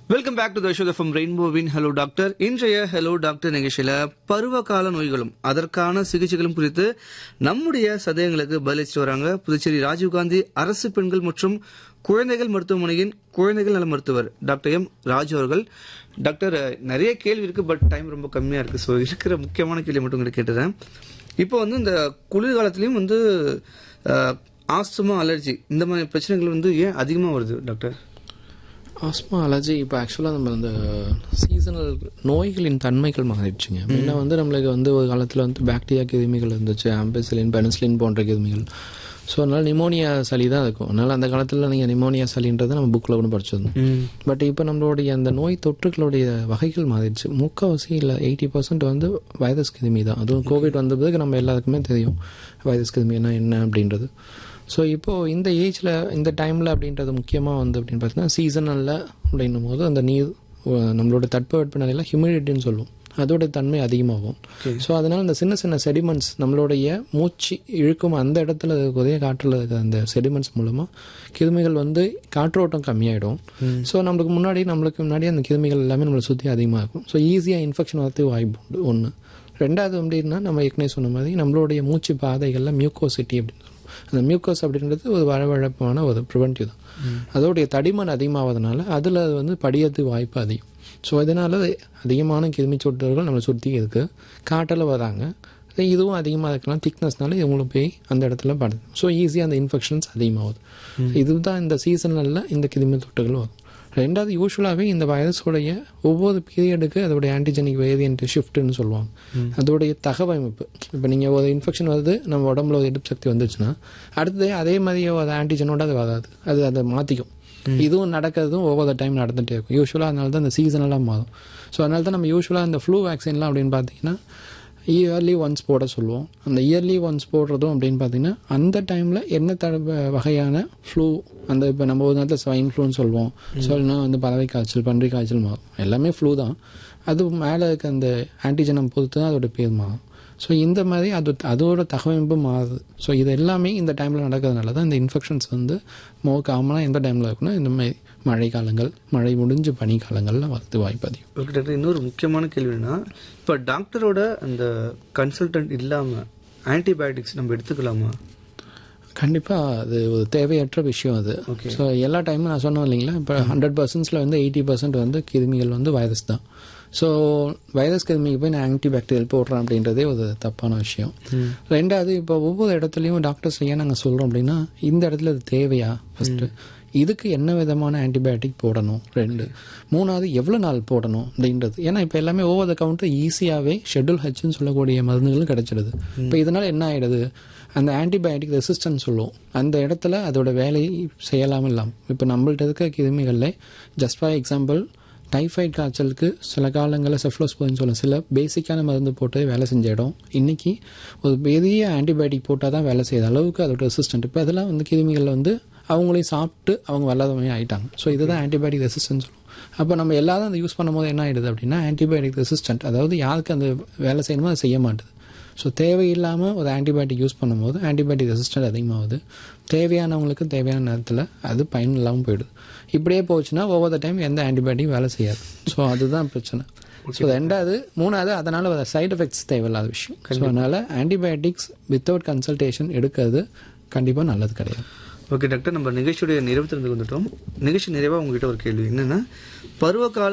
Welcome back to the show from ரெயின்போவின் hello doctor இன்றைய hello doctor நிகழ்ச்சியில பருவகால நோய்களும் அதற்கான சிகிச்சைகளும் குறித்து நம்முடைய சதயங்களுக்கு பதிலளிச்சுட்டு வராங்க புதுச்சேரி ராஜீவ்காந்தி அரசு பெண்கள் மற்றும் குழந்தைகள் மருத்துவமனையின் குழந்தைகள் நல மருத்துவர் டாக்டர் எம் ராஜு அவர்கள் டாக்டர் நிறைய கேள்வி இருக்கு பட் டைம் ரொம்ப கம்மியா இருக்கு ஸோ இருக்கிற முக்கியமான கேள்வி மட்டும் உங்களுக்கு கேட்டுறேன் இப்போ வந்து இந்த குளிர்காலத்துலயும் வந்து ஆஸ்துமா அலர்ஜி இந்த மாதிரி பிரச்சனைகள் வந்து ஏன் அதிகமாக வருது டாக்டர் ஆஸ்மா அலர்ஜி இப்போ ஆக்சுவலாக நம்ம இந்த சீசனல் நோய்களின் தன்மைகள் மாறிடுச்சுங்க முன்ன வந்து நம்மளுக்கு வந்து ஒரு காலத்தில் வந்து பாக்டீரியா கிருமிகள் இருந்துச்சு ஆம்பெசிலின் பெனிசிலின் போன்ற கிருமிகள் ஸோ அதனால் நிமோனியா சளி தான் இருக்கும் அதனால் அந்த காலத்தில் நீங்கள் நிமோனியா சளின்றதை நம்ம புக்கில் ஒன்று படிச்சிருந்தோம் பட் இப்போ நம்மளுடைய அந்த நோய் தொற்றுகளுடைய வகைகள் மாறிடுச்சு முக்கால்வாசி இல்லை எயிட்டி பர்சன்ட் வந்து வைரஸ் கிருமி தான் அதுவும் கோவிட் வந்த பிறகு நம்ம எல்லாருக்குமே தெரியும் வைரஸ் கிருமினா என்ன அப்படின்றது ஸோ இப்போது இந்த ஏஜில் இந்த டைமில் அப்படின்றது முக்கியமாக வந்து அப்படின்னு பார்த்தீங்கன்னா சீசனலில் அப்படின்னும் போது அந்த நீர் அஹ், நம்மளோட தட்பவெட்ப நிலையில் ஹியூமிடிட்டின்னு சொல்லுவோம் அதோட தன்மை அதிகமாகும் ஸோ அதனால் இந்த சின்ன சின்ன செடிமெண்ட்ஸ் நம்மளுடைய மூச்சு இழுக்கும் அந்த இடத்துல இருக்கக்கூடிய காற்றில் இருக்கிற அந்த செடிமெண்ட்ஸ் மூலமாக கிருமிகள் வந்து காற்றோட்டம் கம்மியாயிடும் ஸோ நம்மளுக்கு முன்னாடி நம்மளுக்கு முன்னாடி அந்த கிருமிகள் எல்லாமே நம்மளை சுற்றி அதிகமாக இருக்கும் ஸோ ஈஸியாக இன்ஃபெக்ஷன் வரதுக்கு வாய்ப்பு உண்டு ஒன்று ரெண்டாவது அப்படின்னா நம்ம ஏற்கனவே சொன்ன மாதிரி நம்மளுடைய மூச்சு பாதைகளில் மியூக்கோசிட்டி அப்படின்னு சொல்லுவோம் அந்த மியூக்கோஸ் அப்படின்றது ஒரு வழவழப்பான ஒரு ப்ரிவென்டிவ் தான் அதோடைய தடிமன் அதிகமாவதனால அதில் அது வந்து படியறதுக்கு வாய்ப்பு அதிகம் ஸோ இதனால் அதிகமான கிருமி சொட்டுகள் நம்மளை சுற்றி இருக்குது காட்டில் வராங்க அதே இதுவும் அதிகமாக இருக்கலாம் திக்னஸ்னால இவங்களும் போய் அந்த இடத்துல படுது ஸோ ஈஸியாக அந்த இன்ஃபெக்ஷன்ஸ் அதிகமாகுது இதுதான் இந்த சீசனில் இந்த கிருமி தொட்டுகள் வரும் ரெண்டாவது யூஸ்வலாகவே இந்த வைரஸோடைய ஒவ்வொரு பீரியடுக்கு அதோடைய ஆன்டிஜெனிக் வேரியன்ட் ஷிஃப்ட்னு சொல்லுவாங்க அதோடைய தகவமைப்பு இப்போ நீங்கள் ஒரு இன்ஃபெக்ஷன் வருது நம்ம உடம்புல ஒரு எதிர்ப்பு சக்தி வந்துச்சுன்னா அடுத்தது அதே மாதிரியே ஒரு ஆன்டிஜனோட அது வராது அது அதை மாற்றிக்கும் இதுவும் நடக்கிறதும் ஒவ்வொரு டைம் நடந்துகிட்டே இருக்கும் யூஸ்வலாக அதனால தான் இந்த சீசனெல்லாம் மாறும் ஸோ அதனால தான் நம்ம யூஸ்வலாக இந்த ஃப்ளூ வேக்சின்லாம் அப்படின்னு பார்த்தீங்கன்னா இயர்லி ஒன்ஸ் போட சொல்லுவோம் அந்த இயர்லி ஒன்ஸ் போடுறதும் அப்படின்னு பார்த்தீங்கன்னா அந்த டைமில் என்ன த வகையான ஃப்ளூ அந்த இப்போ நம்ம ஒரு நேரத்தில் ஸ்வைன் ஃப்ளூன்னு சொல்லுவோம் சொல்லினா வந்து பறவை காய்ச்சல் பன்றி காய்ச்சல் மாறும் எல்லாமே ஃப்ளூ தான் அது மேலே இருக்க அந்த ஆன்டிஜனம் பொறுத்து தான் அதோட பேர் மாறும் ஸோ இந்த மாதிரி அது அதோட தகவமைப்பு மாறுது ஸோ இது எல்லாமே இந்த டைமில் நடக்கிறதுனால தான் இந்த இன்ஃபெக்ஷன்ஸ் வந்து மோ காமனாக எந்த டைமில் இருக்குன்னா இந்த மாதிரி மழை காலங்கள் மழை முடிஞ்சு பனி காலங்களில் வரது வாய்ப்பு அதிகம் ஓகே டாக்டர் இன்னொரு முக்கியமான கேள்வி என்னன்னா இப்போ டாக்டரோட அந்த கன்சல்டன்ட் இல்லாமல் ஆன்டிபயோட்டிக்ஸ் நம்ம எடுத்துக்கலாமா கண்டிப்பாக அது ஒரு தேவையற்ற விஷயம் அது Okay. ஸோ எல்லா டைமும் நான் சொன்னேன் இல்லைங்களா இப்போ ஹண்ட்ரட் பர்சன்ட்ஸில் வந்து எயிட்டி பர்சன்ட் வந்து கிருமிகள் வந்து வைரஸ் தான் ஸோ வைரஸ் கிருமிக்கு போய் நான் ஆன்டிபாக்டீரியல் போடுறேன் அப்படின்றதே ஒரு தப்பான விஷயம் ரெண்டாவது இப்போ ஒவ்வொரு இடத்துலையும் டாக்டர்ஸ் ஏன் நாங்கள் சொல்கிறோம் அப்படின்னா இந்த இடத்துல இது தேவையா ஃபஸ்ட்டு இதுக்கு என்ன விதமான ஆன்டிபயோட்டிக் போடணும் ரெண்டு மூணாவது எவ்வளோ நாள் போடணும் அப்படின்றது ஏன்னா இப்போ எல்லாமே ஓவர் த கவுண்டர் ஈஸியாகவே ஷெட்யூல் ஹெச்னு சொல்லக்கூடிய மருந்துகளும் கிடைச்சிடுது இப்போ இதனால் என்ன ஆகிடுது அந்த ஆன்டிபயோட்டிக் ரெசிஸ்டன்ஸ் சொல்லுவோம் அந்த இடத்துல அதோட வேலையை செய்யலாமல் இல்லாமல் இப்போ நம்மள்ட்ட இருக்க கிருமிகளில் ஜஸ்ட் ஃபார் எக்ஸாம்பிள் டைஃபாய்டு காய்ச்சலுக்கு சில காலங்களில் செஃப்ளோஸ்போன்னு சொல்ல சில பேசிக்கான மருந்து போட்டு வேலை செஞ்ச இடம் இன்னைக்கு ஒரு பெரிய ஆன்டிபயோட்டிக் போட்டால் தான் வேலை செய்யுது அளவுக்கு அதோட ரெசிஸ்டன்ட் இப்போ அதெல்லாம் வந்து கிருமிகள் வந்து அவங்களையும் சாப்பிட்டு அவங்க வல்லாதவங்க ஆயிட்டாங்க ஸோ இதுதான் ஆன்டிபயோட்டிக் ரெசிஸ்டன்ஸ் சொல்லுவோம் அப்போ நம்ம எல்லாரும் அதை யூஸ் பண்ணும்போது என்ன ஆயிடுது அப்படின்னா ஆன்டிபயோட்டிக் ரெசிஸ்டன்ட் அதாவது யாருக்கு அந்த வேலை செய்யணுமோ அதை செய்ய மாட்டுது ஸோ தேவையில்லாமல் ஒரு ஆன்டிபயோட்டிக் யூஸ் பண்ணும்போது ஆன்டிபயோட்டிக் ரெசிஸ்டன்ட் அதிகமாகுது தேவையானவங்களுக்கு தேவையான நேரத்தில் அது பயன் இல்லாமல் போயிடுது இப்படியே போச்சுன்னா ஒவ்வொரு டைம் எந்த ஆன்டிபயோட்டிக் வேலை செய்யாது ஸோ அதுதான் பிரச்சனை ஸோ ரெண்டாவது மூணாவது அதனால் வர சைடு எஃபெக்ட்ஸ் தேவையில்லாத விஷயம் ஸோ அதனால் ஆன்டிபயோட்டிக்ஸ் வித்தவுட் கன்சல்டேஷன் எடுக்கிறது கண்டிப்பாக நல்லது கிடையாது ஓகே டாக்டர் நம்ம நிகழ்ச்சியுடைய நிறைவு திறந்து வந்துட்டோம் நிகழ்ச்சி நிறைவாக உங்ககிட்ட ஒரு கேள்வி என்னன்னா பருவகால